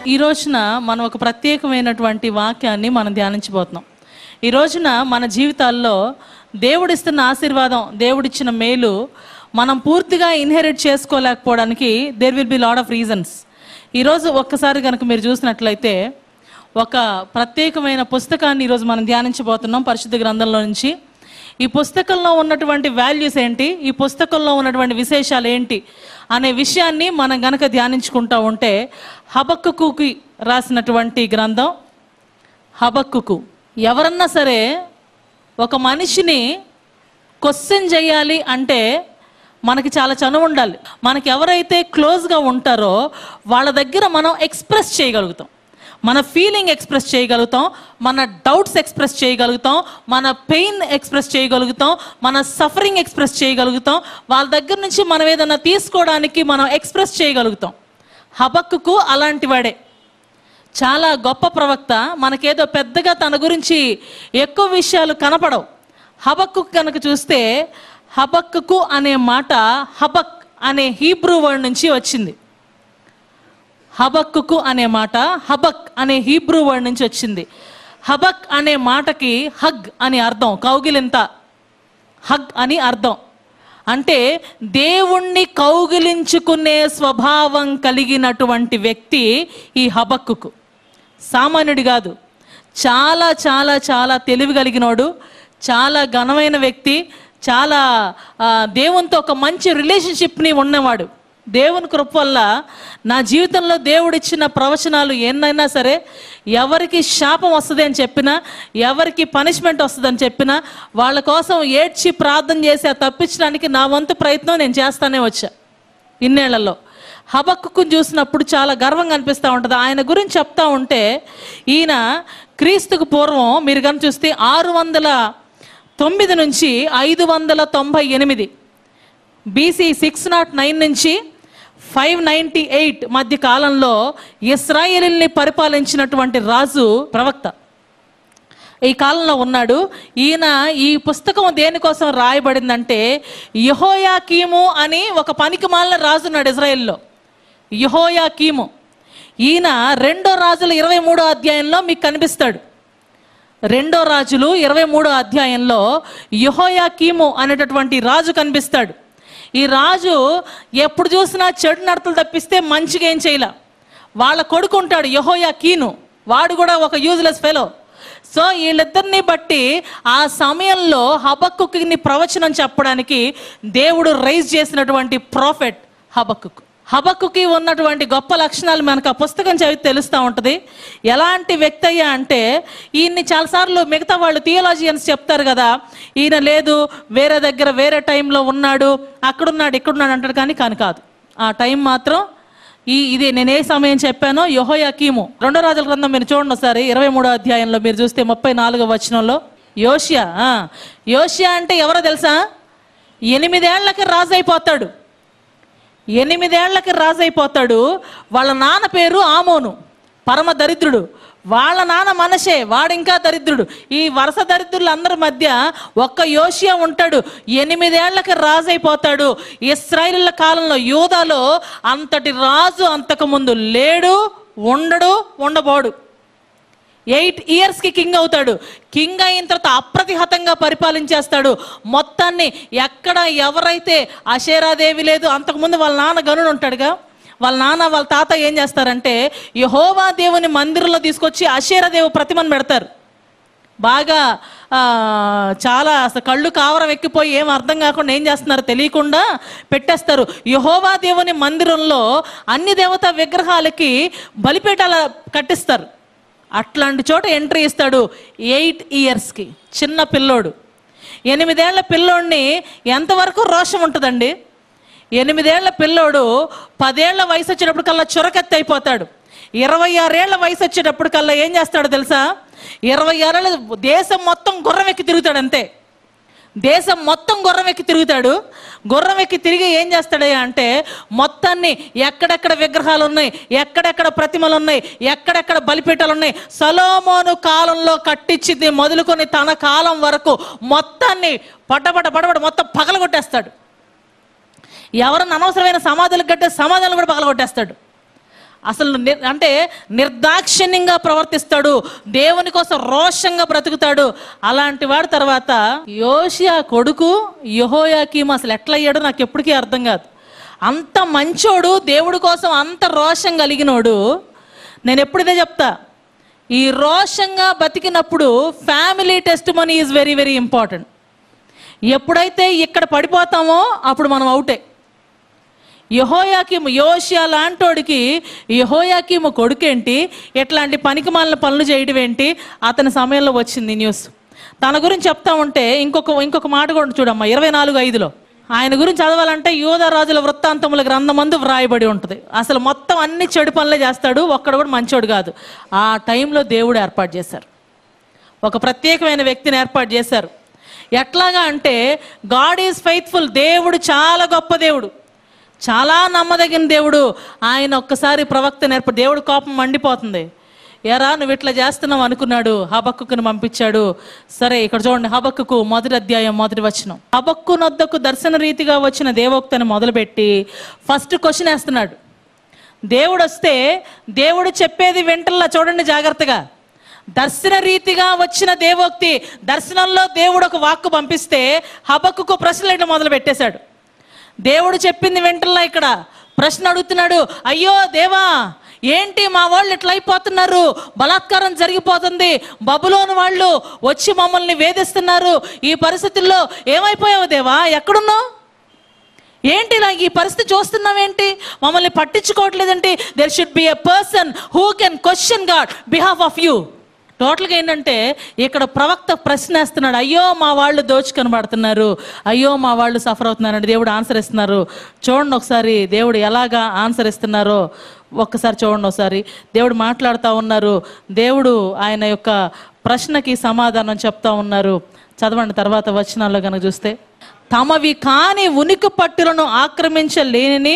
ఈ రోజున మనం ఒక ప్రత్యేకమైనటువంటి వాక్యాన్ని మనం ధ్యానించబోతున్నాం ఈ రోజున మన జీవితాల్లో దేవుడిస్తున్న ఆశీర్వాదం దేవుడిచ్చిన మేలు మనం పూర్తిగా ఇన్హెరిట్ చేసుకోలేకపోవడానికి there will be lot of reasons ఈరోజు ఒక్కసారి కనుక మీరు చూసినట్లయితే ఒక ప్రత్యేకమైన పుస్తకాన్ని ఈరోజు మనం ధ్యానించబోతున్నాం పరిశుద్ధ గ్రంథంలో నుంచి ఈ పుస్తకంలో ఉన్నటువంటి వాల్యూస్ ఏంటి ఈ పుస్తకంలో ఉన్నటువంటి విశేషాలు ఏంటి అనే విషయాన్ని మనం గనక ధ్యానించుకుంటా ఉంటే హబక్కుకి రాసినటువంటి గ్రంథం హబక్కుకు ఎవరన్నా సరే ఒక మనిషిని క్వశ్చన్ చేయాలి అంటే మనకి చాలా చనువు ఉండాలి మనకి ఎవరైతే క్లోజ్గా ఉంటారో వాళ్ళ దగ్గర మనం ఎక్స్ప్రెస్ చేయగలుగుతాం మన ఫీలింగ్ ఎక్స్ప్రెస్ చేయగలుగుతాం మన డౌట్స్ ఎక్స్ప్రెస్ చేయగలుగుతాం మన పెయిన్ ఎక్స్ప్రెస్ చేయగలుగుతాం మన సఫరింగ్ ఎక్స్ప్రెస్ చేయగలుగుతాం వాళ్ళ దగ్గర నుంచి మనం ఏదైనా తీసుకోవడానికి మనం ఎక్స్ప్రెస్ చేయగలుగుతాం హబక్కుకు అలాంటి వాడే చాలా గొప్ప ప్రవక్త మనకేదో పెద్దగా తన గురించి ఎక్కువ విషయాలు కనపడవు హబక్కు కనుక చూస్తే హబక్కుకు అనే మాట హబక్ అనే హీబ్రూ వర్డ్ నుంచి వచ్చింది హబక్కుకు అనే మాట హబక్ అనే హీబ్రూ వర్డ్ నుంచి వచ్చింది హబక్ అనే మాటకి హగ్ అని అర్థం కౌగిలింత హగ్ అని అర్థం అంటే దేవుణ్ణి కౌగిలించుకునే స్వభావం కలిగినటువంటి వ్యక్తి ఈ హబక్కుకు సామాన్యుడి కాదు చాలా చాలా చాలా తెలివి కలిగినోడు చాలా ఘనమైన వ్యక్తి చాలా ఆ, దేవునితో ఒక మంచి రిలేషన్షిప్ని ఉన్నవాడు దేవుని కృప వల్ల నా జీవితంలో దేవుడిచ్చిన ప్రవచనాలు ఎన్నైనా సరే ఎవరికి శాపం వస్తుంది అని చెప్పినా ఎవరికి పనిష్మెంట్ వస్తుందని చెప్పినా వాళ్ళ కోసం ఏడ్చి ప్రార్థన చేసి ఆ తప్పించడానికి నా వంతు ప్రయత్నం నేను చేస్తానే వచ్చా ఇన్నేళ్లలో హబక్కుకు చూసినప్పుడు చాలా గర్వంగా అనిపిస్తూ ఉంటుంది ఆయన గురించి చెప్తా ఉంటే ఈయన క్రీస్తుకు పూర్వం మీరు కనుక చూస్తే ఆరు వందల తొమ్మిది నుంచి ఐదు వందల తొంభై ఎనిమిది బీసీ సిక్స్ నాట్ నైన్ నుంచి ఫైవ్ నైంటీ ఎయిట్ మధ్య కాలంలో ఇస్రాయేలీల్ని పరిపాలించినటువంటి రాజు ప్రవక్త ఈ కాలంలో ఉన్నాడు ఈయన ఈ పుస్తకం దేనికోసం రాయబడిందంటే యహోయాకీము అని ఒక పనికి మాలిన రాజు ఉన్నాడు ఇజ్రాయెల్లో యహోయాకీము ఈయన రెండో రాజుల ఇరవై మూడో అధ్యాయంలో మీకు కనిపిస్తాడు రెండో రాజులు ఇరవై మూడో అధ్యాయంలో యహోయాకీము అనేటటువంటి రాజు కనిపిస్తాడు ఈ రాజు ఎప్పుడు చూసినా చెడు నడతలు తప్పిస్తే మంచిగా ఏం చేయలే వాళ్ళ కొడుకు ఉంటాడు యహోయాకీను వాడు కూడా ఒక యూజ్లెస్ ఫెలో సో వీళ్ళిద్దరిని బట్టి ఆ సమయంలో హబక్కుని ప్రవచనం చెప్పడానికి దేవుడు రైజ్ చేసినటువంటి ప్రాఫెట్ హబక్కుకు హబక్కుకి ఉన్నటువంటి గొప్ప లక్షణాలు మనకు ఆ పుస్తకం చదివి తెలుస్తూ ఉంటుంది ఎలాంటి వ్యక్తి అయ్యా అంటే ఈయన్ని చాలాసార్లు మిగతా వాళ్ళు థియోలాజియన్స్ చెప్తారు కదా ఈయన లేదు వేరే దగ్గర వేరే టైంలో ఉన్నాడు అక్కడున్నాడు ఇక్కడున్నాడు అంటాడు కానీ కాని కాదు ఆ టైం మాత్రం ఈ ఇది నేను ఏ సమయం చెప్పానో యెహోయాకీము రెండో రాజుల గ్రంథం మీరు చూడండి ఒకసారి ఇరవై మూడో అధ్యాయంలో మీరు చూస్తే ముప్పై నాలుగో వచనంలో యోషియా ఆ, యోషియా అంటే ఎవరో తెలుసా ఎనిమిదేళ్లకి రాజు అయిపోతాడు ఎనిమిదేళ్లకి రాజు అయిపోతాడు వాళ్ళ నాన్న పేరు ఆమోను పరమ దరిద్రుడు వాళ్ళ నాన్న మనషే వాడింకా దరిద్రుడు ఈ వరుస దరిద్రులు అందరి మధ్య ఒక్క యోషియా ఉంటాడు ఎనిమిదేళ్లకి రాజు అయిపోతాడు ఇస్రాయిల కాలంలో యూదాలో అంతటి రాజు అంతకుముందు లేడు ఉండడు ఉండబోడు ఎయిట్ ఇయర్స్కి కింగ్ అవుతాడు కింగ్ అయిన తర్వాత అప్రతిహతంగా పరిపాలించేస్తాడు మొత్తాన్ని ఎక్కడ ఎవరైతే అషేరాదేవి లేదు అంతకుముందు వాళ్ళ నాన్న గనుడు ఉంటాడుగా వాళ్ళ నాన్న వాళ్ళ తాత ఏం చేస్తారంటే యహోవా దేవుని మందిరంలో తీసుకొచ్చి అషేరాదేవి ప్రతిమను పెడతారు బాగా ఆ, చాలా అసలు కళ్ళు కావరం ఎక్కిపోయి ఏం అర్థం కాకుండా ఏం చేస్తున్నారో తెలియకుండా పెట్టేస్తారు యహోవా దేవుని మందిరంలో అన్ని దేవతా విగ్రహాలకి బలిపీఠాల కట్టిస్తారు అట్లాంటి చోట ఎంట్రీ ఇస్తాడు ఎయిట్ ఇయర్స్కి చిన్న పిల్లోడు ఎనిమిదేళ్ల పిల్లోడిని ఎంతవరకు రోషం ఉంటుందండి ఎనిమిదేళ్ల పిల్లోడు పదేళ్ల వయసు వచ్చేటప్పుడు కల్లా చురకత్తి అయిపోతాడు ఇరవై ఆరేళ్ల వయసు వచ్చేటప్పుడు కల్లా ఏం చేస్తాడో తెలుసా ఇరవై ఆరేళ్ళ దేశం మొత్తం గుర్రం ఎక్కి తిరుగుతాడు అంతే దేశం మొత్తం గుర్రం ఎక్కి తిరుగుతాడు గుర్రం ఎక్కి తిరిగి ఏం చేస్తాడయ్యా అంటే మొత్తాన్ని ఎక్కడెక్కడ విగ్రహాలు ఉన్నాయి ఎక్కడెక్కడ ప్రతిమలు ఉన్నాయి ఎక్కడెక్కడ బలిపీఠాలు ఉన్నాయి సలోమోను కాలంలో కట్టించింది మొదలుకొని తన కాలం వరకు మొత్తాన్ని పటపట పటపట మొత్తం పగలగొట్టేస్తాడు ఎవరన్నా అనవసరమైన సమాధులకు కట్టే సమాధానం కూడా పగలగొట్టేస్తాడు అసలు నిర్- అంటే నిర్దాక్షిణ్యంగా ప్రవర్తిస్తాడు దేవుని కోసం రోషంగా బ్రతుకుతాడు అలాంటి వాడు తర్వాత యోషియా కొడుకు యహోయాకీం అసలు ఎట్లా అయ్యాడో నాకు ఎప్పటికీ అర్థం కాదు అంత మంచోడు దేవుడి కోసం అంత రోషం కలిగినోడు నేను ఎప్పుడు ఇదే చెప్తా ఈ రోషంగా బతికినప్పుడు family test money is very very important ఎప్పుడైతే ఇక్కడ పడిపోతామో అప్పుడు మనం అవుటే యహోయాకిము యోషియా లాంటోడికి యహోయాకిము కొడుకేంటి ఎట్లాంటి పనికి మాలిన పనులు చేయడం ఏంటి అతని సమయంలో వచ్చింది న్యూస్ తన గురించి చెప్తా ఉంటే ఇంకొక ఇంకొక మాట కూడా చూడమ్మా ఇరవై నాలుగు ఐదులో ఆయన గురించి చదవాలంటే యోధ రాజుల వృత్తాంతముల గ్రంథమందు వ్రాయబడి ఉంటుంది అసలు మొత్తం అన్ని చెడు పనులే చేస్తాడు ఒక్కడు కూడా మంచోడు కాదు ఆ టైంలో దేవుడు ఏర్పాటు చేశారు ఒక ప్రత్యేకమైన వ్యక్తిని ఏర్పాటు చేశారు ఎట్లాగా అంటే గాడ్ ఈజ్ ఫెయిత్ఫుల్ దేవుడు చాలా గొప్ప దేవుడు చాలా నమ్మదగిన దేవుడు ఆయన ఒక్కసారి ప్రవక్తను ఏర్పడి దేవుడు కోపం మండిపోతుంది ఎరా నువ్వు ఇట్లా చేస్తున్నావు అనుకున్నాడు హబక్కుని పంపించాడు సరే ఇక్కడ చూడండి హబక్కుకు మొదటి అధ్యాయం మొదటి వచనం హబక్కు నొద్దకు దర్శన రీతిగా వచ్చిన దేవోక్తని మొదలుపెట్టి ఫస్ట్ క్వశ్చన్ వేస్తున్నాడు దేవుడు వస్తే దేవుడు చెప్పేది వెంటల్లా చూడండి జాగ్రత్తగా దర్శన రీతిగా వచ్చిన దేవోక్తి దర్శనంలో దేవుడు ఒక వాక్కు పంపిస్తే హబక్కుకు ప్రశ్నలు ఇట్లా మొదలు పెట్టేశాడు దేవుడు చెప్పింది వెంటల్లా ఇక్కడ ప్రశ్న అడుగుతున్నాడు అయ్యో దేవా ఏంటి మా వాళ్ళు ఇట్లా అయిపోతున్నారు బలాత్కారం జరిగిపోతుంది బబులోని వాళ్ళు వచ్చి మమ్మల్ని వేధిస్తున్నారు ఈ పరిస్థితుల్లో ఏమైపోయావు దేవా ఎక్కడున్నావు ఏంటి ఇలా ఈ పరిస్థితి చూస్తున్నావేంటి మమ్మల్ని పట్టించుకోవట్లేదంటే there should be a person who can question God behalf of you టోటల్గా ఏంటంటే ఇక్కడ ప్రవక్త ప్రశ్న వేస్తున్నాడు అయ్యో మా వాళ్ళు దోచుకొని పడుతున్నారు అయ్యో మా వాళ్ళు సఫర్ అవుతున్నారండి దేవుడు ఆన్సర్ ఇస్తున్నారు చూడండి ఒకసారి దేవుడు ఎలాగా ఆన్సర్ ఇస్తున్నారో ఒక్కసారి చూడండి ఒకసారి దేవుడు మాట్లాడుతూ ఉన్నారు దేవుడు ఆయన యొక్క ప్రశ్నకి సమాధానం చెప్తా ఉన్నారు చదవండి తర్వాత వచనాల్లో కనుక చూస్తే తమవి కాని ఉనికి పట్టులను ఆక్రమించలేని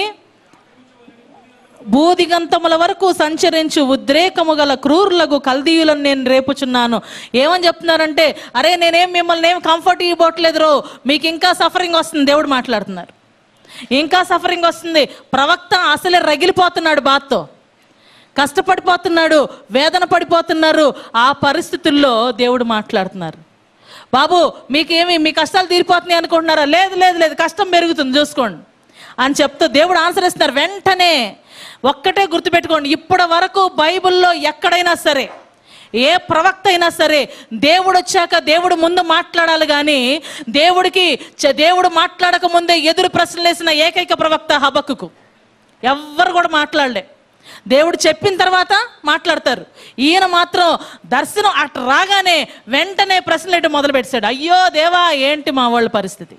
బూదిగంతముల వరకు సంచరించు ఉద్రేకము గల క్రూరులకు కల్దీయులను నేను రేపుచున్నాను ఏమని చెప్తున్నారంటే అరే నేనేం మిమ్మల్ని ఏం కంఫర్ట్ ఇవ్వట్లేదు రో మీకు ఇంకా సఫరింగ్ వస్తుంది దేవుడు మాట్లాడుతున్నారు ఇంకా సఫరింగ్ వస్తుంది ప్రవక్త అసలే రగిలిపోతున్నాడు బాధతో కష్టపడిపోతున్నాడు వేదన పడిపోతున్నారు ఆ పరిస్థితుల్లో దేవుడు మాట్లాడుతున్నారు బాబు మీకేమి మీ కష్టాలు తీరిపోతున్నాయి అనుకుంటున్నారా లేదు లేదు లేదు కష్టం పెరుగుతుంది చూసుకోండి అని చెప్తూ దేవుడు ఆన్సర్ ఇస్తున్నారు వెంటనే ఒక్కటే గుర్తుపెట్టుకోండి ఇప్పటి వరకు బైబిల్లో ఎక్కడైనా సరే ఏ ప్రవక్త అయినా సరే దేవుడు వచ్చాక దేవుడు ముందు మాట్లాడాలి కానీ దేవుడికి చ- దేవుడు మాట్లాడక ముందే ఎదురు ప్రశ్నలు వేసిన ఏకైక ప్రవక్త హబక్కుకు ఎవ్వరు కూడా మాట్లాడలే దేవుడు చెప్పిన తర్వాత మాట్లాడతారు ఈయన మాత్రం దర్శనం అటు రాగానే వెంటనే ప్రశ్నలు ఏంటి మొదలు పెట్టాడు అయ్యో దేవా ఏంటి మా వాళ్ళ పరిస్థితి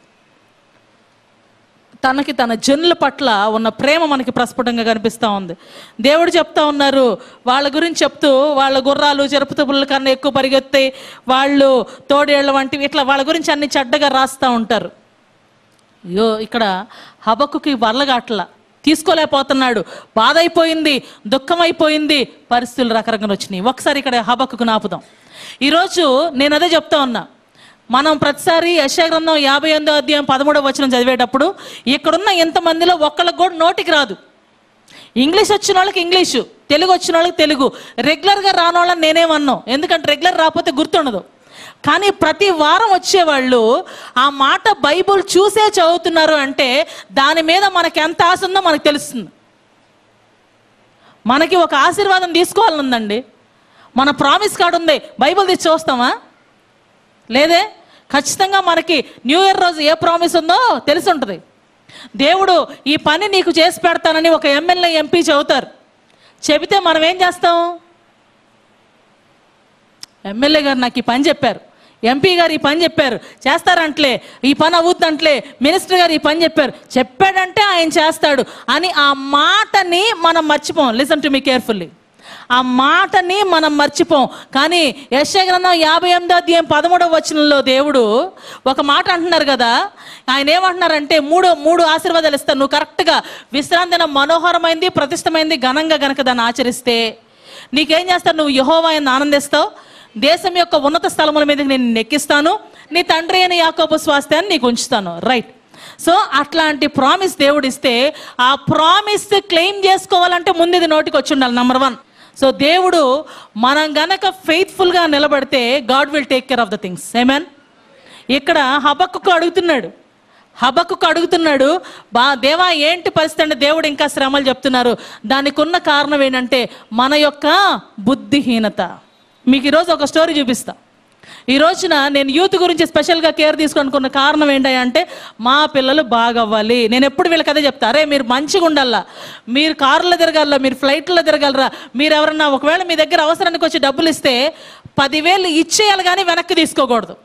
తనకి తన జనుల పట్ల ఉన్న ప్రేమ మనకి ప్రస్ఫుటంగా కనిపిస్తూ ఉంది దేవుడు చెప్తా ఉన్నారు వాళ్ళ గురించి చెప్తూ వాళ్ళ గుర్రాలు చెరుపుతుపుల కన్నా ఎక్కువ పరిగెత్తాయి వాళ్ళు తోడేళ్ళ వంటివి ఇట్లా వాళ్ళ గురించి అన్ని చెడ్డగా రాస్తూ ఉంటారు అయ్యో ఇక్కడ హబక్కుకి వరలగాట్ల తీసుకోలేకపోతున్నాడు బాధ అయిపోయింది దుఃఖం అయిపోయింది పరిస్థితులు రకరకాలు వచ్చినాయి ఒకసారి ఇక్కడ హబక్కుకు నాపుదాం ఈరోజు నేను అదే చెప్తా ఉన్నా మనం ప్రతిసారి యశాగ్రంథం యాభై ఎనిమిదో అధ్యాయం పదమూడవ వచనం చదివేటప్పుడు ఇక్కడున్న ఎంతమందిలో ఒక్కళ్ళకి కూడా నోటికి రాదు ఇంగ్లీష్ వచ్చిన వాళ్ళకి ఇంగ్లీషు తెలుగు వచ్చిన వాళ్ళకి తెలుగు రెగ్యులర్గా రాని వాళ్ళని నేనేమన్నాం ఎందుకంటే రెగ్యులర్ రాకపోతే గుర్తుండదు కానీ ప్రతి వారం వచ్చేవాళ్ళు ఆ మాట బైబుల్ చూసే చదువుతున్నారు అంటే దాని మీద మనకి ఎంత ఆశ ఉందో మనకు తెలుస్తుంది మనకి ఒక ఆశీర్వాదం తీసుకోవాలనుందండి మన ప్రామిస్ కార్డు ఉంది బైబిల్ తెచ్చి చూస్తామా లేదే ఖచ్చితంగా మనకి న్యూ ఇయర్ రోజు ఏ ప్రామిస్ ఉందో తెలిసి ఉంటుంది దేవుడు ఈ పని నీకు చేసి పెడతానని ఒక ఎమ్మెల్యే ఎంపీ చెబుతారు చెబితే మనం ఏం చేస్తాం ఎమ్మెల్యే గారు నాకు ఈ పని చెప్పారు ఎంపీ గారు ఈ పని చెప్పారు చేస్తారంట్లే ఈ పని అవుద్దంట్లే మినిస్టర్ గారు ఈ పని చెప్పారు చెప్పాడంటే ఆయన చేస్తాడు అని ఆ మాటని మనం మర్చిపోం లిసన్ టు మీ కేర్ఫుల్లీ ఆ మాటని మనం మర్చిపోం కానీ యశగ్రంథం యాభై ఎనిమిదో అధ్యాయం పదమూడవ వచనంలో దేవుడు ఒక మాట అంటున్నారు కదా ఆయన ఏమంటున్నారంటే మూడు మూడు ఆశీర్వాదాలు ఇస్తారు నువ్వు కరెక్ట్గా విశ్రాంతి దినం మనోహరమైంది ప్రతిష్టమైంది ఘనంగా గనక దాన్ని ఆచరిస్తే నీకేం చేస్తావు నువ్వు యహోవాయని ఆనందిస్తావు దేశం యొక్క ఉన్నత స్థలముల మీద నేను నెక్కిస్తాను నీ తండ్రి అయిన యాకోబు స్వాస్థ్యాన్ని నీకు ఉంచుతాను రైట్ సో అట్లాంటి ప్రామిస్ దేవుడు ఇస్తే ఆ ప్రామిస్ క్లెయిమ్ చేసుకోవాలంటే ముందు ఇది నోటికి వచ్చి ఉండాలి నంబర్ వన్ సో దేవుడు మనం గనక ఫెయిత్ఫుల్గా నిలబడితే God will take care of the things amen ఇక్కడ హబక్కుకు అడుగుతున్నాడు హబక్కుకు అడుగుతున్నాడు బా దేవా ఏంటి పరిస్థితి అంటే దేవుడు ఇంకా శ్రమలు చెప్తున్నారు దానికి ఉన్న కారణం ఏంటంటే మన యొక్క బుద్ధిహీనత మీకు ఈరోజు ఒక స్టోరీ చూపిస్తా ఈ రోజున నేను యూత్ గురించి స్పెషల్గా కేర్ తీసుకోనుకున్న కారణం ఏంటంటే మా పిల్లలు బాగా అవ్వాలి నేను ఎప్పుడు వీళ్ళకి అదే చెప్తా అరే మీరు మంచిగా ఉండాలా మీరు కారులో తిరగాల మీరు ఫ్లైట్లో తిరగలరా మీరు ఎవరన్నా ఒకవేళ మీ దగ్గర అవసరానికి వచ్చి డబ్బులు ఇస్తే పదివేలు ఇచ్చేయాలి కానీ వెనక్కి తీసుకోకూడదు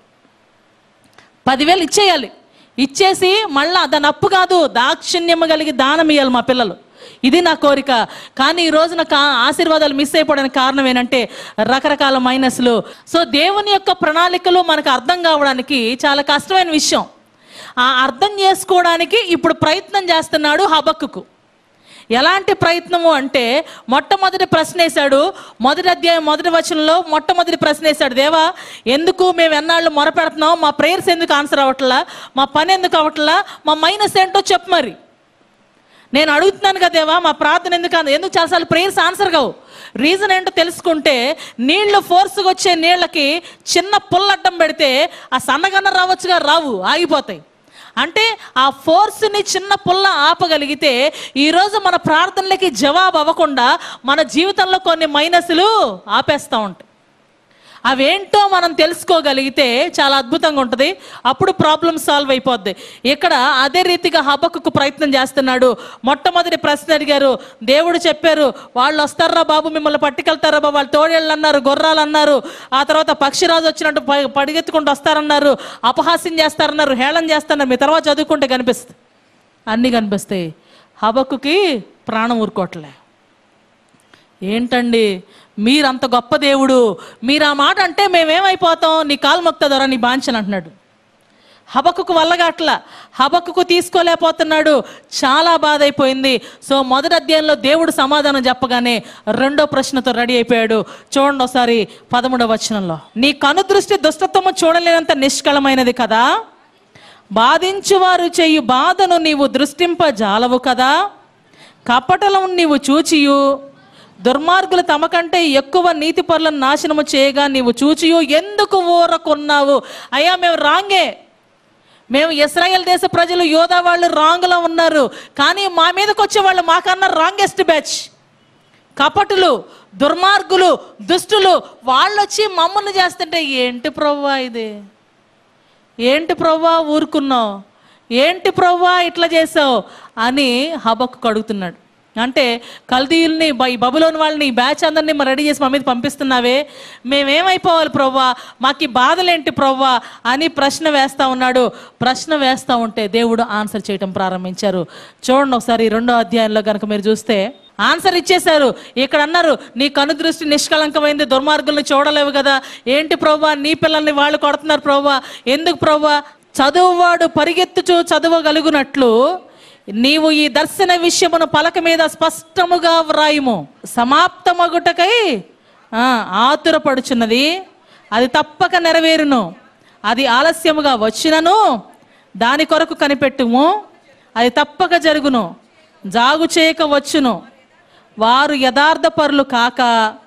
పదివేలు ఇచ్చేయాలి ఇచ్చేసి మళ్ళా దాని అప్పు కాదు దాక్షిణ్యము కలిగి దానం ఇవ్వాలి మా పిల్లలు ఇది నా కోరిక కానీ ఈ రోజున కా ఆశీర్వాదాలు మిస్ అయిపోవడానికి కారణం ఏంటంటే రకరకాల మైనస్లు సో దేవుని యొక్క ప్రణాళికలు మనకు అర్థం కావడానికి చాలా కష్టమైన విషయం ఆ అర్థం చేసుకోవడానికి ఇప్పుడు ప్రయత్నం చేస్తున్నాడు హబక్కుకు ఎలాంటి ప్రయత్నము అంటే మొట్టమొదటి ప్రశ్న వేశాడు మొదటి అధ్యాయం మొదటి వచనంలో మొట్టమొదటి ప్రశ్న వేశాడు దేవా ఎందుకు మేము ఎన్నాళ్ళు మొరపెడుతున్నాం మా ప్రేయర్స్ ఎందుకు ఆన్సర్ అవ్వట్లా మా పని ఎందుకు అవ్వట్లా మా మైనస్ ఏంటో చెప్పు మరి నేను అడుగుతున్నాను కదా దేవా మా ప్రార్థన ఎందుకు అన- ఎందుకు చాలాసార్లు ప్రేయర్స్ ఆన్సర్ కావు రీజన్ ఏంటో తెలుసుకుంటే నీళ్లు ఫోర్స్గా వచ్చే నీళ్ళకి చిన్న పుల్లడ్డం పెడితే ఆ సన్నగన్న రావచ్చుగా రావు ఆగిపోతాయి అంటే ఆ ఫోర్స్ని చిన్న పుల్ల ఆపగలిగితే ఈరోజు మన ప్రార్థనలకి జవాబు అవ్వకుండా మన జీవితంలో కొన్ని మైనస్లు ఆపేస్తూ ఉంటాయి అవేంటో మనం తెలుసుకోగలిగితే చాలా అద్భుతంగా ఉంటుంది అప్పుడు ప్రాబ్లం సాల్వ్ అయిపోద్ది ఇక్కడ అదే రీతిగా హబక్కుకు ప్రయత్నం చేస్తున్నాడు మొట్టమొదటి ప్రశ్న అడిగారు దేవుడు చెప్పారు వాళ్ళు వస్తారా బాబు మిమ్మల్ని పట్టుకెళ్తారా బాబు వాళ్ళు తోడేళ్ళు అన్నారు గొర్రాలు అన్నారు ఆ తర్వాత పక్షిరాజు వచ్చినట్టు ప- పడిగెత్తుకుంటూ వస్తారన్నారు అపహాస్యం చేస్తారన్నారు హేళన చేస్తారన్నారు మీ తర్వాత చదువుకుంటే కనిపిస్తుంది అన్నీ కనిపిస్తాయి హబక్కుకి ప్రాణం ఊరుకోవట్లే ఏంటండి మీరంత గొప్ప దేవుడు మీరు ఆ మాట అంటే మేమేమైపోతాం నీ కాలు మొక్తదరా నీ బాంచన్ అంటున్నాడు హబక్కుకు వల్లగాట్ల హబక్కుకు తీసుకోలేకపోతున్నాడు చాలా బాధ అయిపోయింది సో మొదటి అధ్యాయంలో దేవుడు సమాధానం చెప్పగానే రెండో ప్రశ్నతో రెడీ అయిపోయాడు చూడండి ఒకసారి పదమూడవ వచనంలో నీ కనుదృష్టి దుష్టత్వము చూడలేనంత నిష్కళమైనది కదా బాధించువారు చేయు బాధను నీవు దృష్టింప జాలవు కదా కపటలం నీవు చూచియు దుర్మార్గులు తమ కంటే ఎక్కువ నీతి పరులను నాశనము చేయగా నీవు చూచియు ఎందుకు ఊరకున్నావు అయ్యా మేము రాంగే మేము ఇస్రాయేల్ దేశ ప్రజలు యోధా వాళ్ళు రాంగ్లో ఉన్నారు కానీ మా మీదకి వచ్చే వాళ్ళు మాకన్నా రాంగెస్ట్ బ్యాచ్ కపటులు దుర్మార్గులు దుష్టులు వాళ్ళు వచ్చి మమ్మల్ని చేస్తుంటే ఏంటి ప్రవ్వా ఇది ఏంటి ప్రవ్వా ఊరుకున్నావు ఏంటి ప్రవ్వా ఇట్లా చేసావు అని హబక్కు అడుగుతున్నాడు అంటే కల్దీల్ని బ- ఈ బబులోని వాళ్ళని ఈ బ్యాచ్ అందరినీ మరి రెడీ చేసి మా మీద పంపిస్తున్నావే మేమేమైపోవాలి ప్రవ్వా మాకు ఈ బాధలేంటి ప్రవ్వా అని ప్రశ్న వేస్తా ఉన్నాడు ప్రశ్న వేస్తా ఉంటే దేవుడు ఆన్సర్ చేయటం ప్రారంభించారు చూడండి ఒకసారి ఈ రెండో అధ్యాయంలో కనుక మీరు చూస్తే ఆన్సర్ ఇచ్చేశారు ఇక్కడ అన్నారు నీ కనుదృష్టి నిష్కళంకమైంది దుర్మార్గుల్ని చూడలేవు కదా ఏంటి ప్రభా నీ పిల్లల్ని వాళ్ళు కొడుతున్నారు ప్రభా ఎందుకు ప్రభా చదువువాడు పరిగెత్తుచు చదవగలుగునట్లు నీవు ఈ దర్శన విషయమును పలక మీద స్పష్టముగా వ్రాయుము సమాప్తమగుటకై ఆ, ఆతురపడుచున్నది అది తప్పక నెరవేరును అది ఆలస్యముగా వచ్చినను దాని కొరకు కనిపెట్టుము అది తప్పక జరుగును జాగు చేయక వచ్చును వారు యథార్థపరులు కాక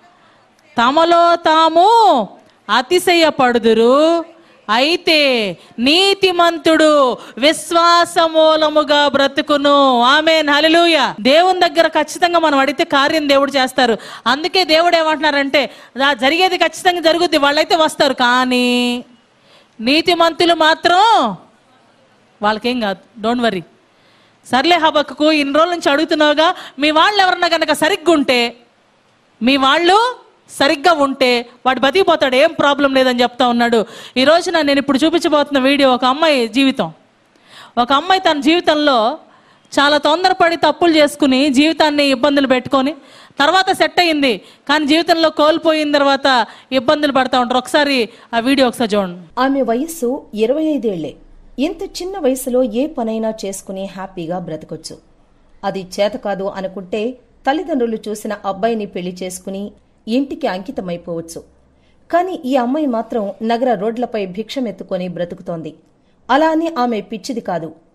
తమలో తాము అతిశయపడుదురు అయితే నీతిమంతుడు విశ్వాసమూలముగా బ్రతుకును ఆమె హల్లెలూయ దేవుని దగ్గర ఖచ్చితంగా మనం అడిగితే కార్యం దేవుడు చేస్తారు అందుకే దేవుడు ఏమంటున్నారంటే "ఆ జరిగేది ఖచ్చితంగా జరుగుద్ది వాళ్ళైతే వస్తారు కానీ నీతిమంతులు మాత్రం వాళ్ళకేం కాదు డోంట్ వరీ సర్లే హబక్కు ఇన్ని రోజుల నుంచి అడుగుతున్నావుగా మీ వాళ్ళు ఎవరన్నా కనుక సరిగ్గా ఉంటే మీ వాళ్ళు సరిగ్గా ఉంటే వాడు బతికిపోతాడు ఏం ప్రాబ్లం లేదని చెప్తా ఉన్నాడు ఈ రోజున నేను ఇప్పుడు చూపించబోతున్న వీడియో ఒక అమ్మాయి జీవితం ఒక అమ్మాయి తన జీవితంలో చాలా తొందరపడి తప్పులు చేసుకుని జీవితాన్ని ఇబ్బందులు పెట్టుకొని తర్వాత సెట్ అయింది కానీ జీవితంలో కోల్పోయిన తర్వాత ఇబ్బందులు పడతా ఉంటారు ఒకసారి ఆ వీడియో ఒకసారి చూడండి ఆమె వయస్సు ఇరవై ఐదేళ్లే ఇంత చిన్న వయసులో ఏ పనైనా చేసుకుని హ్యాపీగా బ్రతకొచ్చు అది చేత కాదు అనుకుంటే తల్లిదండ్రులు చూసిన అబ్బాయిని పెళ్లి చేసుకుని ఇంటికి అంకితమైపోవచ్చు కానీ ఈ అమ్మాయి మాత్రం నగర రోడ్లపై భిక్షమెత్తుకొని బ్రతుకుతోంది అలా అని ఆమె పిచ్చిది కాదు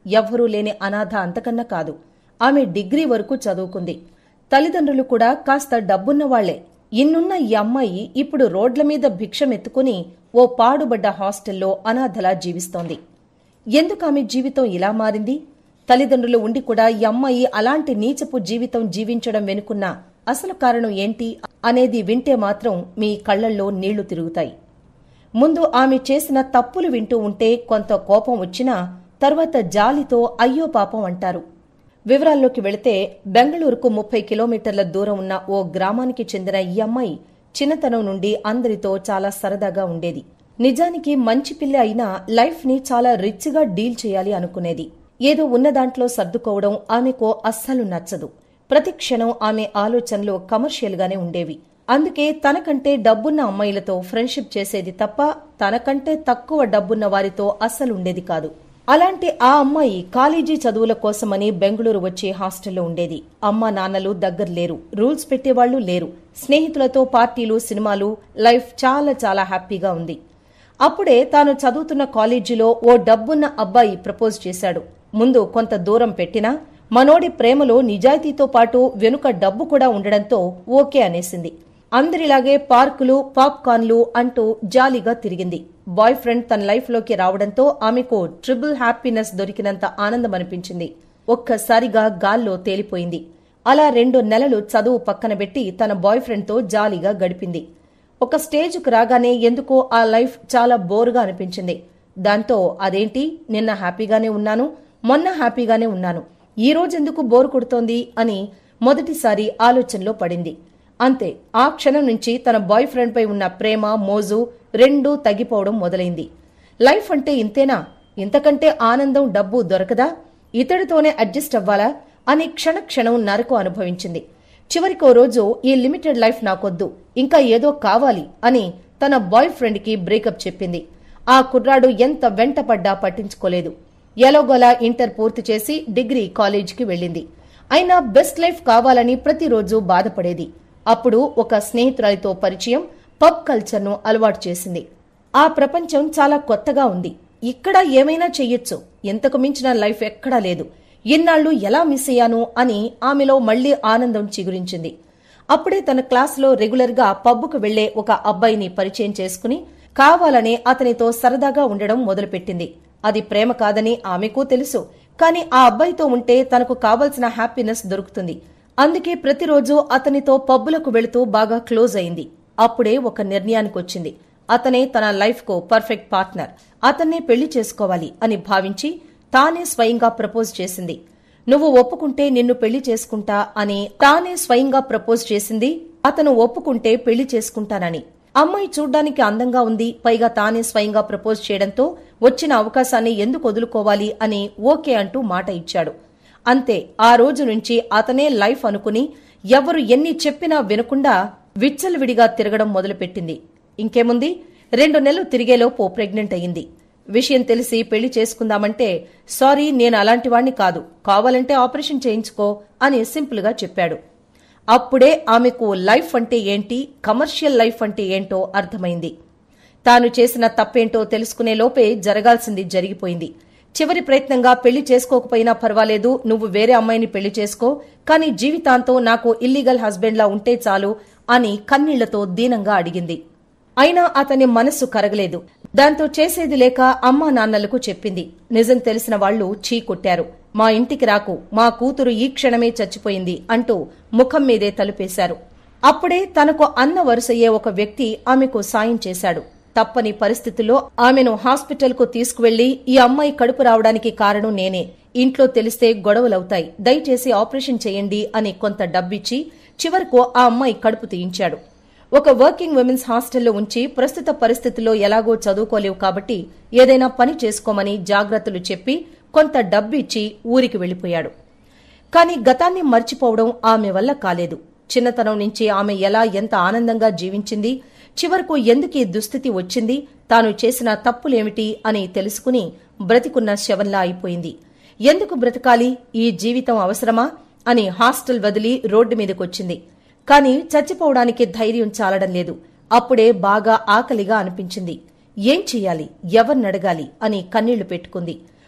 ఎవ్వరూ లేని అనాథ అంతకన్నా కాదు ఆమె డిగ్రీ వరకు చదువుకుంది తల్లిదండ్రులు కూడా కాస్త డబ్బున్న వాళ్లే ఇన్నున్న ఈ అమ్మాయి ఇప్పుడు రోడ్ల మీద భిక్షమెత్తుకుని ఓ పాడుబడ్డ హాస్టల్లో అనాథలా జీవిస్తోంది ఎందుకు ఆమె జీవితం ఇలా మారింది తల్లిదండ్రులు ఉండి కూడా ఈ అమ్మాయి అలాంటి నీచపు జీవితం జీవించడం వెనుకున్న అసలు కారణం ఏంటి అనేది వింటే మాత్రం మీ కళ్లల్లో నీళ్లు తిరుగుతాయి ముందు ఆమె చేసిన తప్పులు వింటూ ఉంటే కొంత కోపం వచ్చినా తర్వాత జాలితో అయ్యో పాపం అంటారు వివరాల్లోకి వెళితే బెంగళూరుకు ముప్పై కిలోమీటర్ల దూరం ఉన్న ఓ గ్రామానికి చెందిన ఈ అమ్మాయి చిన్నతనం నుండి అందరితో చాలా సరదాగా ఉండేది నిజానికి మంచి పిల్ల అయినా లైఫ్ ని చాలా రిచ్ గా డీల్ చేయాలి అనుకునేది ఏదో ఉన్న దాంట్లో సర్దుకోవడం ఆమెకు అస్సలు నచ్చదు ప్రతి క్షణం ఆమె ఆలోచనలు కమర్షియల్ గానే ఉండేవి అందుకే తనకంటే డబ్బున్న అమ్మాయిలతో ఫ్రెండ్షిప్ చేసేది తప్ప తనకంటే తక్కువ డబ్బున్న వారితో అస్సలు ఉండేది కాదు అలాంటి ఆ అమ్మాయి కాలేజీ చదువుల కోసమని బెంగళూరు వచ్చి హాస్టల్లో ఉండేది అమ్మ నాన్నలు దగ్గర లేరు రూల్స్ పెట్టేవాళ్లు లేరు స్నేహితులతో పార్టీలు సినిమాలు లైఫ్ చాలా చాలా హ్యాపీగా ఉంది అప్పుడే తాను చదువుతున్న కాలేజీలో ఓ డబ్బున్న అబ్బాయి ప్రపోజ్ చేశాడు ముందు కొంత దూరం పెట్టినా మనోడి ప్రేమలో నిజాయితీతో పాటు వెనుక డబ్బు కూడా ఉండడంతో ఓకే అనేసింది అందరిలాగే పార్కులు పాప్కార్న్లు అంటూ జాలీగా తిరిగింది బాయ్ ఫ్రెండ్ తన లైఫ్లోకి రావడంతో ఆమెకు ట్రిపుల్ హ్యాపీనెస్ దొరికినంత ఆనందం అనిపించింది ఒక్కసారిగా గాల్లో తేలిపోయింది అలా రెండు నెలలు చదువు పక్కన పెట్టి తన బాయ్ ఫ్రెండ్తో జాలీగా గడిపింది ఒక స్టేజ్కు రాగానే ఎందుకో ఆ లైఫ్ చాలా బోరుగా అనిపించింది దాంతో అదేంటి నిన్న హ్యాపీగానే ఉన్నాను మొన్న హ్యాపీగానే ఉన్నాను ఈ రోజెందుకు బోరు కొడుతోంది అని మొదటిసారి ఆలోచనలో పడింది అంతే ఆ క్షణం నుంచి తన బాయ్ ఫ్రెండ్ పై ఉన్న ప్రేమ మోజు రెండూ తగ్గిపోవడం మొదలైంది లైఫ్ అంటే ఇంతేనా ఇంతకంటే ఆనందం డబ్బు దొరకదా ఇతడితోనే అడ్జస్ట్ అవ్వాలా అని క్షణ క్షణం నరకు అనుభవించింది చివరికో రోజు ఈ లిమిటెడ్ లైఫ్ నాకొద్దు ఇంకా ఏదో కావాలి అని తన బాయ్ ఫ్రెండ్కి బ్రేకప్ చెప్పింది ఆ కుర్రాడు ఎంత వెంటపడ్డా పట్టించుకోలేదు ఎలాగోలా ఇంటర్ పూర్తి చేసి డిగ్రీ కాలేజీకి వెళ్ళింది అయినా బెస్ట్ లైఫ్ కావాలని ప్రతిరోజు బాధపడేది అప్పుడు ఒక స్నేహితురాలితో పరిచయం పబ్ కల్చర్ను అలవాటు చేసింది ఆ ప్రపంచం చాలా కొత్తగా ఉంది ఇక్కడ ఏమైనా చెయ్యొచ్చు ఇంతకు మించిన లైఫ్ ఎక్కడా లేదు ఇన్నాళ్లు ఎలా మిస్ అయ్యాను అని ఆమెలో మళ్లీ ఆనందం చిగురించింది అప్పుడే తన క్లాసులో రెగ్యులర్గా పబ్బుకు వెళ్లే ఒక అబ్బాయిని పరిచయం చేసుకుని కావాలనే అతనితో సరదాగా ఉండడం మొదలుపెట్టింది అది ప్రేమ కాదని ఆమెకు తెలుసు కానీ ఆ అబ్బాయితో ఉంటే తనకు కావలసిన హ్యాపీనెస్ దొరుకుతుంది అందుకే ప్రతిరోజు అతనితో పబ్బులకు వెళుతూ బాగా క్లోజ్ అయింది అప్పుడే ఒక నిర్ణయానికొచ్చింది అతనే తన లైఫ్ కు పర్ఫెక్ట్ పార్ట్నర్ అతన్నే పెళ్లి చేసుకోవాలి అని భావించి తానే స్వయంగా ప్రపోజ్ చేసింది నువ్వు ఒప్పుకుంటే నిన్ను పెళ్లి చేసుకుంటా అని తానే స్వయంగా ప్రపోజ్ చేసింది అతను ఒప్పుకుంటే పెళ్లి చేసుకుంటానని అమ్మాయి చూడ్డానికి అందంగా ఉంది పైగా తానే స్వయంగా ప్రపోజ్ చేయడంతో వచ్చిన అవకాశాన్ని ఎందుకు వదులుకోవాలి అని ఓకే అంటూ మాట ఇచ్చాడు అంతే ఆ రోజు నుంచి అతనే లైఫ్ అనుకుని ఎవరు ఎన్ని చెప్పినా వినకుండా విచ్చలవిడిగా తిరగడం మొదలుపెట్టింది ఇంకేముంది రెండు నెలలు తిరిగేలోపు ప్రెగ్నెంట్ అయింది విషయం తెలిసి పెళ్లి చేసుకుందామంటే సారీ నేను అలాంటి వాణ్ణి కాదు కావాలంటే ఆపరేషన్ చేయించుకో అని సింపుల్గా చెప్పాడు అప్పుడే ఆమెకు లైఫ్ అంటే ఏంటి కమర్షియల్ లైఫ్ అంటే ఏంటో అర్థమైంది తాను చేసిన తప్పేంటో తెలుసుకునే లోపే జరగాల్సింది జరిగిపోయింది చివరి ప్రయత్నంగా పెళ్లి చేసుకోకపోయినా పర్వాలేదు నువ్వు వేరే అమ్మాయిని పెళ్లి చేసుకో కానీ జీవితాంతం నాకు ఇల్లీగల్ హస్బెండ్లా ఉంటే చాలు అని కన్నీళ్లతో దీనంగా అడిగింది అయినా అతని మనస్సు కరగలేదు దాంతో చేసేది లేక అమ్మా నాన్నలకు చెప్పింది నిజం తెలిసిన వాళ్లు చీ కొట్టారు మా ఇంటికి రాకు మా కూతురు ఈ క్షణమే చచ్చిపోయింది అంటూ ముఖం మీదే తలుపేశారు అప్పుడే తనకు అన్న వరుసయ్యే ఒక వ్యక్తి ఆమెకు సాయం చేశాడు తప్పని పరిస్థితుల్లో ఆమెను హాస్పిటల్కు తీసుకువెళ్లి ఈ అమ్మాయి కడుపు రావడానికి కారణం నేనే ఇంట్లో తెలిస్తే గొడవలవుతాయి దయచేసి ఆపరేషన్ చేయండి అని కొంత డబ్బిచ్చి చివరకు ఆ అమ్మాయి కడుపు తీయించాడు ఒక వర్కింగ్ విమెన్స్ హాస్టల్లో ఉంచి ప్రస్తుత పరిస్థితుల్లో ఎలాగో చదువుకోలేవు కాబట్టి ఏదైనా పని చేసుకోమని జాగ్రత్తలు చెప్పి కొంత డబ్బు ఇచ్చి ఊరికి వెళ్లిపోయాడు కానీ గతాన్ని మర్చిపోవడం ఆమె వల్ల కాలేదు చిన్నతనం నుంచి ఆమె ఎలా ఎంత ఆనందంగా జీవించింది చివరకు ఎందుకు ఈ దుస్థితి వచ్చింది తాను చేసిన తప్పులేమిటి అని తెలుసుకుని బ్రతికున్న శవంలా అయిపోయింది ఎందుకు బ్రతకాలి ఈ జీవితం అవసరమా అని హాస్టల్ వదిలి రోడ్డు మీదకొచ్చింది కాని చచ్చిపోవడానికి ధైర్యం చాలడం లేదు అప్పుడే బాగా ఆకలిగా అనిపించింది ఏం చెయ్యాలి ఎవరినడగాలి అని కన్నీళ్లు పెట్టుకుంది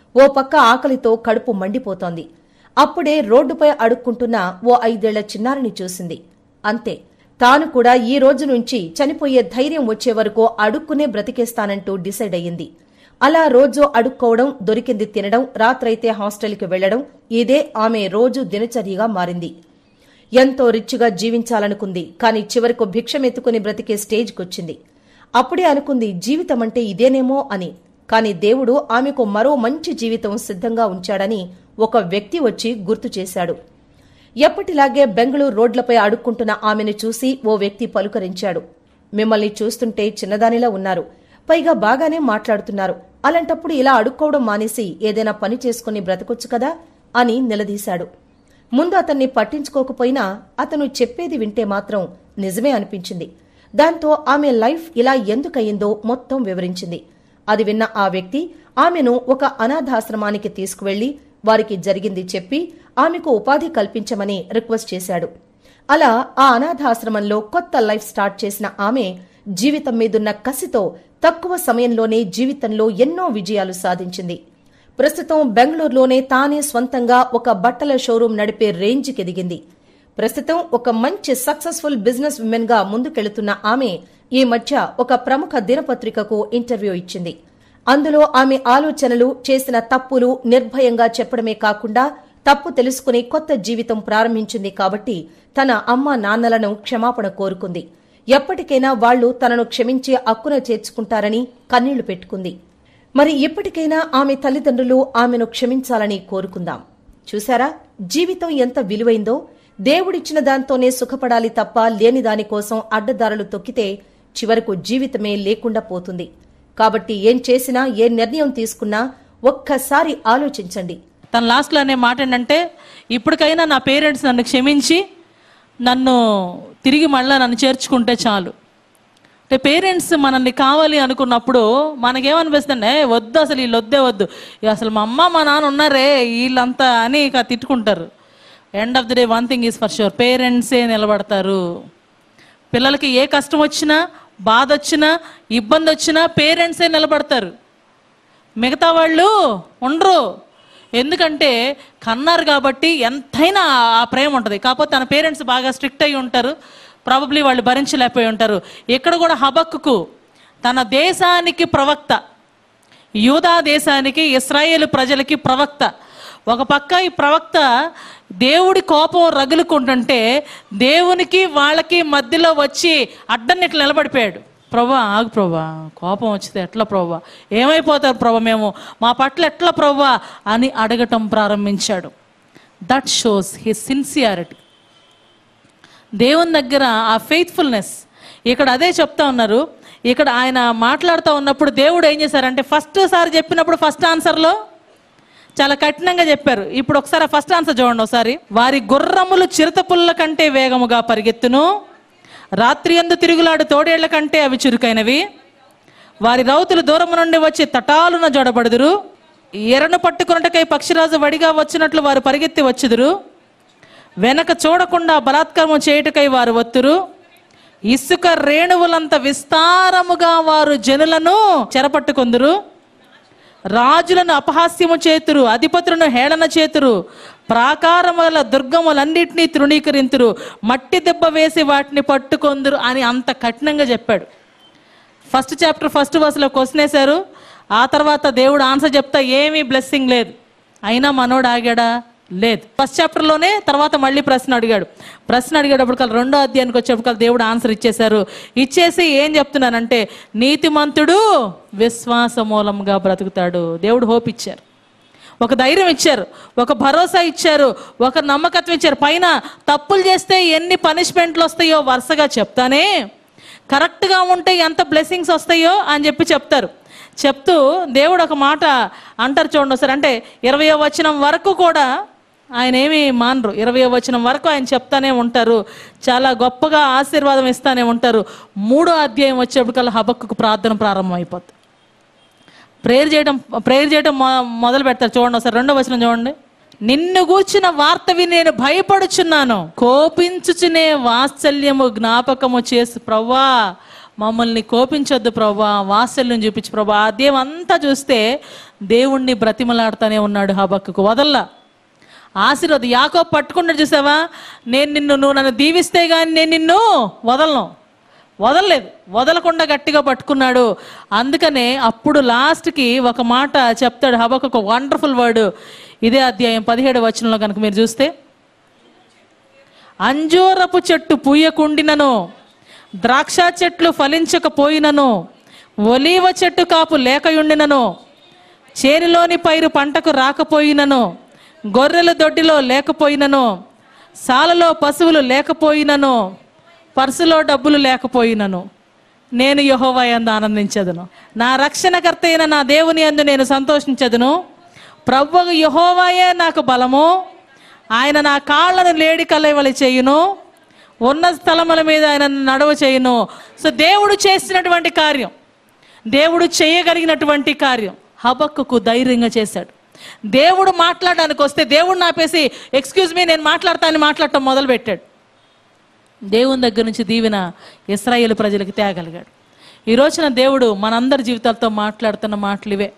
ఓ పక్క ఆకలితో కడుపు మండిపోతోంది అప్పుడే రోడ్డుపై అడుక్కుంటున్న ఓ ఐదేళ్ల చిన్నారిని చూసింది అంతే తాను కూడా ఈ రోజు నుంచి చనిపోయే ధైర్యం వచ్చే వరకు అడుక్కునే బ్రతికేస్తానంటూ డిసైడ్ అయ్యింది అలా రోజు అడుక్కోవడం దొరికింది తినడం రాత్రైతే హాస్టల్కి వెళ్లడం ఇదే ఆమె రోజు దినచర్యగా మారింది ఎంతో రిచ్గా జీవించాలనుకుంది కానీ చివరకు భిక్షమెత్తుకుని బ్రతికే స్టేజ్కొచ్చింది అప్పుడే అనుకుంది జీవితం అంటే ఇదేనేమో అని కానీ దేవుడు ఆమెకు మరో మంచి జీవితం సిద్ధంగా ఉంచాడని ఒక వ్యక్తి వచ్చి గుర్తు చేశాడు ఎప్పటిలాగే బెంగళూరు రోడ్లపై అడుక్కుంటున్న ఆమెను చూసి ఓ వ్యక్తి పలుకరించాడు మిమ్మల్ని చూస్తుంటే చిన్నదానిలా ఉన్నారు పైగా బాగానే మాట్లాడుతున్నారు అలాంటప్పుడు ఇలా అడుక్కోవడం మానేసి ఏదైనా పని చేసుకుని బ్రతకొచ్చు కదా అని నిలదీశాడు ముందు అతన్ని పట్టించుకోకపోయినా అతను చెప్పేది వింటే మాత్రం నిజమే అనిపించింది దాంతో ఆమె లైఫ్ ఇలా ఎందుకయిందో మొత్తం వివరించింది అది విన్న ఆ వ్యక్తి ఆమెను ఒక అనాథాశ్రమానికి తీసుకువెళ్లి వారికి జరిగింది చెప్పి ఆమెకు ఉపాధి కల్పించమని రిక్వెస్ట్ చేశాడు అలా ఆ అనాథాశ్రమంలో కొత్త లైఫ్ స్టార్ట్ చేసిన ఆమె జీవితం మీదున్న కసితో తక్కువ సమయంలోనే జీవితంలో ఎన్నో విజయాలు సాధించింది ప్రస్తుతం బెంగళూరులోనే తానే స్వంతంగా ఒక బట్టల షోరూం నడిపే రేంజ్కి ఎదిగింది ప్రస్తుతం ఒక మంచి సక్సెస్ఫుల్ బిజినెస్ విమెన్ గా ముందుకెళుతున్న ఆమె ఈ మధ్య ఒక ప్రముఖ దినపత్రికకు ఇంటర్వ్యూ ఇచ్చింది అందులో ఆమె ఆలోచనలు చేసిన తప్పులు నిర్భయంగా చెప్పడమే కాకుండా తప్పు తెలుసుకుని కొత్త జీవితం ప్రారంభించింది కాబట్టి తన అమ్మ నాన్నలను క్షమాపణ కోరుకుంది ఎప్పటికైనా వాళ్లు తనను క్షమించి అక్కున చేర్చుకుంటారని కన్నీళ్లు పెట్టుకుంది మరి ఇప్పటికైనా ఆమె తల్లిదండ్రులు ఆమెను క్షమించాలని కోరుకుందాం చూశారా జీవితం ఎంత విలువైందో దేవుడిచ్చిన దాంతోనే సుఖపడాలి తప్ప లేని దానికోసం అడ్డదారులు తొక్కితే చివరకు జీవితమే లేకుండా పోతుంది కాబట్టి ఏం చేసినా ఏ నిర్ణయం తీసుకున్నా ఒక్కసారి ఆలోచించండి తన లాస్ట్లో అనే మాట ఏంటంటే ఇప్పటికైనా నా పేరెంట్స్ నన్ను క్షమించి నన్ను తిరిగి మళ్ళీ నన్ను చేర్చుకుంటే చాలు అంటే పేరెంట్స్ మనల్ని కావాలి అనుకున్నప్పుడు మనకేమనిపిస్తుంది "ఏ, వద్దు అసలు వీళ్ళు వద్దే వద్దు ఇక అసలు మా అమ్మ మా నాన్న ఉన్నారే వీళ్ళంతా అని ఇక తిట్టుకుంటారు end of the day one thing is for sure పేరెంట్సే నిలబడతారు పిల్లలకి ఏ కష్టం వచ్చినా బాధ వచ్చినా ఇబ్బంది వచ్చినా పేరెంట్సే నిలబడతారు మిగతా వాళ్ళు ఉండరు ఎందుకంటే కన్నారు కాబట్టి ఎంతైనా ఆ ప్రేమ ఉంటుంది కాకపోతే తన పేరెంట్స్ బాగా స్ట్రిక్ట్ అయి ఉంటారు ప్రాబబ్లీ వాళ్ళు భరించలేకపోయి ఉంటారు ఇక్కడ కూడా హబక్కుకు తన దేశానికి ప్రవక్త యూదా దేశానికి ఇస్రాయేల్ ప్రజలకి ప్రవక్త ఒక పక్క ఈ ప్రవక్త దేవుడి కోపం రగులుకుంటుంటే దేవునికి వాళ్ళకి మధ్యలో వచ్చి అడ్డన్ని ఇట్లా నిలబడిపోయాడు ప్రభా ఆగు ప్రభా కోపం వచ్చితే ఎట్లా ప్రభా ఏమైపోతారు ప్రభా మేము మా పట్ల ఎట్లా ప్రభా అని అడగటం ప్రారంభించాడు దట్ షోస్ హిస్ సిన్సియారిటీ దేవుని దగ్గర ఆ ఫెయిత్ఫుల్నెస్ ఇక్కడ అదే చెప్తా ఉన్నారు ఇక్కడ ఆయన మాట్లాడుతూ ఉన్నప్పుడు దేవుడు ఏం చేశారంటే ఫస్ట్ సారి చెప్పినప్పుడు ఫస్ట్ ఆన్సర్లో చాలా కఠినంగా చెప్పారు ఇప్పుడు ఒకసారి ఫస్ట్ ఆన్సర్ చూడండి ఒకసారి వారి గుర్రములు చిరుతపుల్ల కంటే వేగముగా పరిగెత్తును రాత్రి ఎందు తిరుగులాడు తోడేళ్ల కంటే అవి చురుకైనవి వారి రౌతులు దూరం నుండి వచ్చి తటాలున జోడబడుదురు ఎరను పట్టుకున్నటకై పక్షిరాజు వడిగా వచ్చినట్లు వారు పరిగెత్తి వచ్చుదురు వెనక చూడకుండా బలాత్కారం చేయుటకై వారు వత్తురు ఇసుక రేణువులంత విస్తారముగా వారు జనులను చెరపట్టుకొందురు రాజులను అపహాస్యము చేతురు అధిపతులను హేళన చేతురు ప్రాకారముల దుర్గములన్నిటినీ తృణీకరింతురు మట్టి దెబ్బ వేసి వాటిని పట్టుకొందురు అని అంత కఠినంగా చెప్పాడు ఫస్ట్ చాప్టర్ ఫస్ట్ వర్స్లో క్వశ్చన్ వేశారు ఆ తర్వాత దేవుడు ఆన్సర్ చెప్తా ఏమీ బ్లెస్సింగ్ లేదు అయినా మనోడు ఆగాడా లేదు ఫస్ట్ చాప్టర్లోనే తర్వాత మళ్ళీ ప్రశ్న అడిగాడు ప్రశ్న అడిగేటప్పుడు రెండో అధ్యాయానికి వచ్చేటప్పుడు దేవుడు ఆన్సర్ ఇచ్చేశారు ఇచ్చేసి ఏం చెప్తున్నానంటే నీతిమంతుడు విశ్వాస మూలంగా బ్రతుకుతాడు దేవుడు హోప్ ఇచ్చారు ఒక ధైర్యం ఇచ్చారు ఒక భరోసా ఇచ్చారు ఒక నమ్మకత్వం ఇచ్చారు పైన తప్పులు చేస్తే ఎన్ని పనిష్మెంట్లు వస్తాయో వరుసగా చెప్తానే కరెక్ట్గా ఉంటే ఎంత బ్లెస్సింగ్స్ వస్తాయో అని చెప్పి చెప్తారు చెప్తూ దేవుడు ఒక మాట అంటారు చూడండి ఒకసారి అంటే ఇరవయో వచనం వరకు కూడా ఆయన ఏమి మానరు ఇరవయో వచనం వరకు ఆయన చెప్తానే ఉంటారు చాలా గొప్పగా ఆశీర్వాదం ఇస్తానే ఉంటారు మూడో అధ్యాయం వచ్చేప్పటికల్లా హబక్కుకు ప్రార్థన ప్రారంభం అయిపోతుంది ప్రేయర్ చేయడం ప్రేయర్ చేయడం మొ- మొదలు పెడతారు చూడండి ఒకసారి రెండో వచనం చూడండి నిన్ను గూర్చిన వార్త విని నేను భయపడుచున్నాను కోపించుచునే వాత్సల్యము జ్ఞాపకము చేసి ప్రవ్వా మమ్మల్ని కోపించొద్దు ప్రభా వాత్సల్యం చూపించు ప్రభా ఆ దేవం అంతా చూస్తే దేవుణ్ణి బ్రతిమలాడుతూనే ఉన్నాడు హబక్కుకు వదల్లా ఆశీర్వాదం యాకో పట్టుకున్నాడు చూసావా నేను నిన్ను నువ్వు నన్ను దీవిస్తే కానీ నేను నిన్ను వదలను వదలలేదు వదలకుండా గట్టిగా పట్టుకున్నాడు అందుకనే అప్పుడు లాస్ట్కి ఒక మాట చెప్తాడు హబకు ఒక వండర్ఫుల్ వర్డ్ ఇదే అధ్యాయం పదిహేడు వచనంలో కనుక మీరు చూస్తే అంజూరపు చెట్టు పూయకుండినను ద్రాక్ష చెట్లు ఫలించకపోయినను ఒలీవ చెట్టు కాపు లేకయుండినను చేనిలోని పైరు పంటకు రాకపోయినను గొర్రెల దొడ్డిలో లేకపోయినను సాలలో పశువులు లేకపోయినను పర్సులో డబ్బులు లేకపోయినను నేను యహోవా యందు ఆనందించదును నా రక్షణకర్త అయిన నా దేవుని యందు నేను సంతోషించదును ప్రభువు యహోవాయే నాకు బలము ఆయన నా కాళ్ళను లేడి కలవలి చేయును ఉన్న స్థలముల మీద ఆయన నడవ చేయును సో దేవుడు చేసినటువంటి కార్యం దేవుడు చేయగలిగినటువంటి కార్యం హబక్కుకు ధైర్యంగా చేశాడు దేవుడు మాట్లాడడానికి వస్తే దేవుడు నాపేసి ఎక్స్క్యూజ్ మీ నేను మాట్లాడతానని మాట్లాడటం మొదలుపెట్టాడు దేవుని దగ్గర నుంచి దీవెన ఇస్రాయేల్ ప్రజలకు తేగలిగాడు ఈ రోజున దేవుడు మనందరి జీవితాలతో మాట్లాడుతున్న మాటలు ఇవే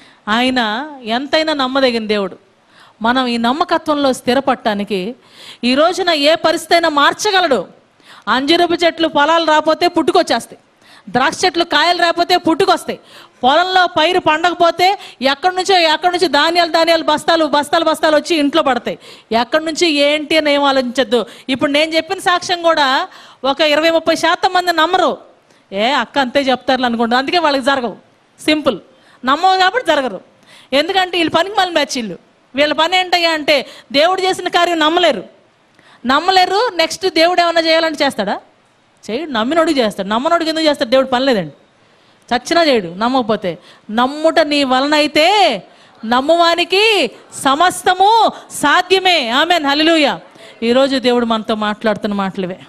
ఆయన ఎంతైనా నమ్మదగిన దేవుడు మనం ఈ నమ్మకత్వంలో స్థిరపడటానికి ఈ రోజున ఏ పరిస్థితి అయినా మార్చగలడు అంజరపు చెట్లు ఫలాలు రాకపోతే పుట్టుకొచ్చేస్తాయి ద్రాక్ష చెట్లు కాయలు రాకపోతే పుట్టుకొస్తాయి పొలంలో పైరు పండకపోతే ఎక్కడి నుంచో ఎక్కడి నుంచి ధాన్యాలు ధాన్యాలు బస్తాలు బస్తాలు బస్తాలు వచ్చి ఇంట్లో పడతాయి ఎక్కడి నుంచి ఏంటి అని ఏం ఆలోచించద్దు ఇప్పుడు నేను చెప్పిన సాక్ష్యం కూడా ఒక ఇరవై ముప్పై శాతం మంది నమ్మరు ఏ అక్క అంతే చెప్తారు అనుకుంటారు అందుకే వాళ్ళకి జరగవు సింపుల్ నమ్మవు కాబట్టి జరగరు ఎందుకంటే వీళ్ళు పనికి మళ్ళీ మ్యాచ్ వీళ్ళు వీళ్ళ పని ఏంటయ్యా అంటే దేవుడు చేసిన కార్యం నమ్మలేరు నమ్మలేరు నెక్స్ట్ దేవుడు ఏమన్నా చేయాలంటే చేస్తాడా చేయడు నమ్మినోడికి చేస్తాడు నమ్మనోడికి ఎందుకు చేస్తాడు దేవుడు పని లేదండి చచ్చినా చేయడు నమ్మకపోతే నమ్ముట నీ వలన అయితే నమ్మువానికి సమస్తము సాధ్యమే ఆమె హలిలుయ ఈరోజు దేవుడు మనతో మాట్లాడుతున్న మాటలువే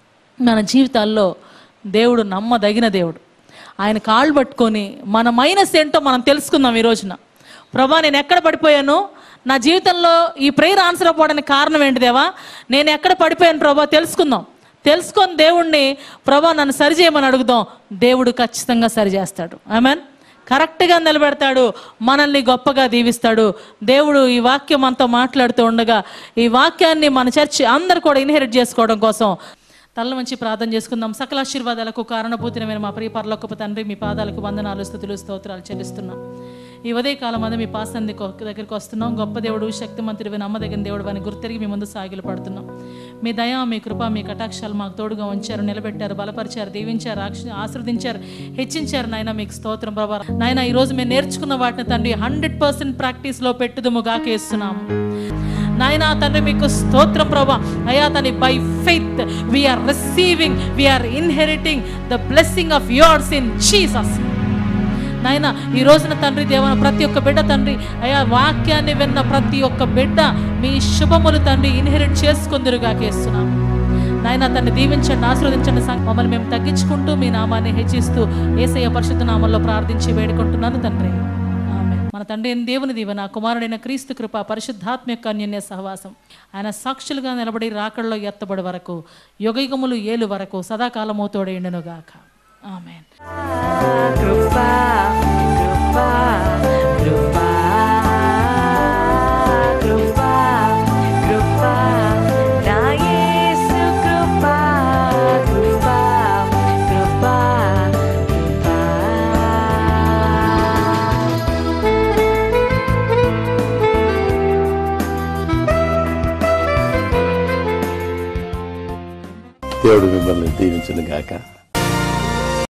మన జీవితాల్లో దేవుడు నమ్మదగిన దేవుడు ఆయన కాళ్ళు పట్టుకొని మన మైనస్ ఏంటో మనం తెలుసుకుందాం ఈ రోజున ప్రభా నేను ఎక్కడ పడిపోయాను నా జీవితంలో ఈ ప్రేయర్ ఆన్సర్ అవ్వడానికి కారణం ఏంటి దేవా నేను ఎక్కడ పడిపోయాను ప్రభా తెలుసుకుందాం తెలుసుకొని దేవుణ్ణి ప్రభా నన్ను సరి చేయమని అడుగుదాం దేవుడు ఖచ్చితంగా సరి చేస్తాడు ఆమెన్ కరెక్ట్గా నిలబెడతాడు మనల్ని గొప్పగా దీవిస్తాడు దేవుడు ఈ వాక్యం మనతో మాట్లాడుతూ ఉండగా ఈ వాక్యాన్ని మన చర్చి అందరు కూడా ఇన్హెరిట్ చేసుకోవడం కోసం తల్ల మంచి ప్రార్థన చేసుకుందాం సకల ఆశీర్వాదాలకు కారణభూతినమైన మా ప్రియ పరలోకపు తండ్రి మీ పాదాలకు వందనాలు స్థుతులు స్తోత్రాలు చెల్లిస్తున్నాం ఈ ఉదయ కాలం అదే మీ పాసంది దగ్గరికి వస్తున్నాం గొప్ప దేవుడు శక్తిమంతుడివి నమ్మదగిన దేవుడు అని గుర్తిరిగి మీ ముందు సాగిలు పడుతున్నాం మీ దయ మీ కృప మీ కటాక్షాలు మాకు తోడుగా ఉంచారు నిలబెట్టారు బలపరిచారు దీవించారు ఆక్ష- ఆశీర్వదించారు హెచ్చించారు నాయన మీకు స్తోత్రం ప్రభా నాయన ఈ రోజు మేము నేర్చుకున్న వాటిని తండ్రి హండ్రెడ్ పర్సెంట్ ప్రాక్టీస్లో పెట్టుదుము గాకేస్తున్నాము నాయనా తండ్రి మీకు స్తోత్రం ప్రభా అయా తని by faith we are receiving we are inheriting the blessing of yours in Jesus నాయన ఈ రోజున తండ్రి దేవన ప్రతి ఒక్క బిడ్డ తండ్రి అయా వాక్యాన్ని విన్న ప్రతి ఒక్క బిడ్డ మీ శుభములు తండ్రి ఇన్హెరిట్ చేసుకుందరుగా కేస్తున్నాం నాయన తన్ని దీవించండి ఆశీర్వదించండి సంగ- మమ్మల్ని మేము తగ్గించుకుంటూ మీ నామాన్ని హెచ్చిస్తూ ఏసయ్య పరిశుద్ధ నామంలో ప్రార్థించి వేడుకుంటున్నాను తండ్రి ఆమేన్. మన తండ్రి అయిన దేవుని దీవెన కుమారుడైన క్రీస్తు కృప పరిశుద్ధాత్మ యొక్క అన్యోన్య సహవాసం ఆయన సాక్షులుగా నిలబడి రాకడలో ఎత్తబడి వరకు యుగయుగములు ఏలు వరకు సదాకాలము తోడేండునుగాక ఆమెన్ కృపా కృపా కృపా కృపా కృపా నా యేసు కృపా కృపా కృపా కృపా దేవుడు మిమ్మల్ని దీవించను గాక